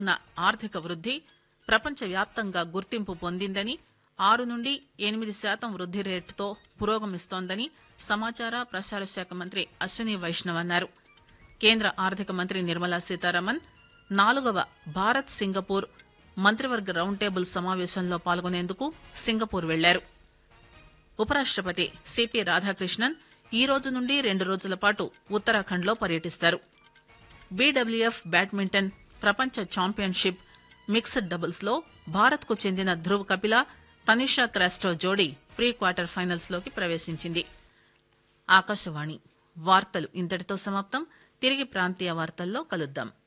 ఉన్న ఆర్థిక వృద్ది ప్రపంచవ్యాప్తంగా గుర్తింపు పొందిందని ఆరు నుండి ఎనిమిది శాతం వృద్ది రేటుతో పురోగమిస్తోందని సమాచార ప్రసార శాఖ మంత్రి అశ్విని వైష్ణవ్ అన్నారు కేంద్ర ఆర్థిక మంత్రి నిర్మలా సీతారామన్ నాలుగవ భారత్ సింగపూర్ మంత్రివర్గ రౌండ్ టేబుల్ సమావేశంలో పాల్గొనేందుకు సింగపూర్ వెళ్లారు ఉపరాష్టపతి సిపి రాధాకృష్ణన్ ఈ రోజు నుండి రెండు రోజుల పాటు ఉత్తరాఖండ్ లో పర్యటిస్తారు బీడబ్ల్యూఎఫ్ బ్యాడ్మింటన్ ప్రపంచ ఛాంపియన్షిప్ మిక్స్డ్ డబుల్స్ లో భారత్ కు చెందిన ధ్రువ్ కపిల తనిషా క్రాస్టో జోడీ ప్రీ క్వార్టర్ ఫైనల్స్ లోకి ప్రవేశించింది ఆకాశవాణి వార్తలు ఇంతటితో సమాప్తం తిరిగి ప్రాంతీయ వార్తల్లో కలుద్దాం